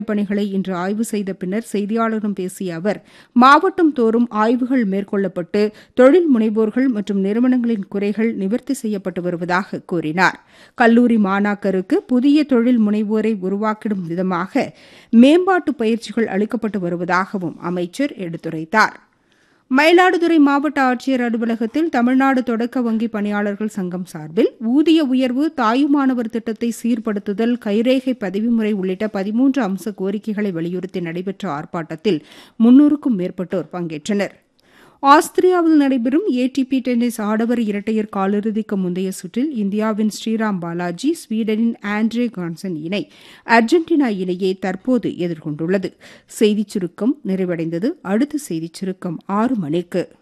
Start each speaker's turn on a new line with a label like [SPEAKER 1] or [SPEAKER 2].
[SPEAKER 1] பணிகளை இன்று ஆய்வு செய்த பின்னர் செய்தியாளர்களிடம் பேசிய அவர் மாவட்டம் தோறும் ஆய்வுகள் மேற்கொள்ளப்பட்டு தொழில் முனைவோர்கள் மற்றும் நிறுவனங்களின் குறைகள் நிவர்த்தி செய்யப்பட்டு வருவதாக கூறினார் கல்லூரி மாணாக்கருக்கு புதிய தொழில் முனைவோரை உருவாக்கிடும் விதமாக மேம்பாட்டு பயிற்சிகள் அளிக்கப்பட்டு வருவதாகவும் அமைச்சர் எடுத்துரைத்தார் மயிலாடுதுறை மாவட்ட ஆட்சியர் அலுவலகத்தில் தமிழ்நாடு தொடக்க வங்கி பணியாளர்கள் சங்கம் சார்பில் ஊதிய உயர்வு தாயுமானவர் திட்டத்தை சீர்படுத்துதல் கைரேகை பதிவுமுறை உள்ளிட்ட பதிமூன்று அம்ச கோரிக்கைகளை வலியுறுத்தி நடைபெற்ற ஆர்ப்பாட்டத்தில் முன்னூறுக்கும் மேற்பட்டோர் பங்கேற்றனர் ஆஸ்திரியாவில் நடைபெறும் ஏடிபி டென்னிஸ் ஆடவர் இரட்டையர் காலிறுதிக்கு முந்தைய சுற்றில் இந்தியாவின் ஸ்ரீராம் பாலாஜி ஸ்வீடனின் ஆண்ட்ரே கான்சன் இணை அர்ஜென்டினா இணையை தற்போது எதிர்கொண்டுள்ளது செய்திச் சுருக்கம் நிறைவடைந்தது அடுத்த செய்திச் சுருக்கம் ஆறு மணிக்கு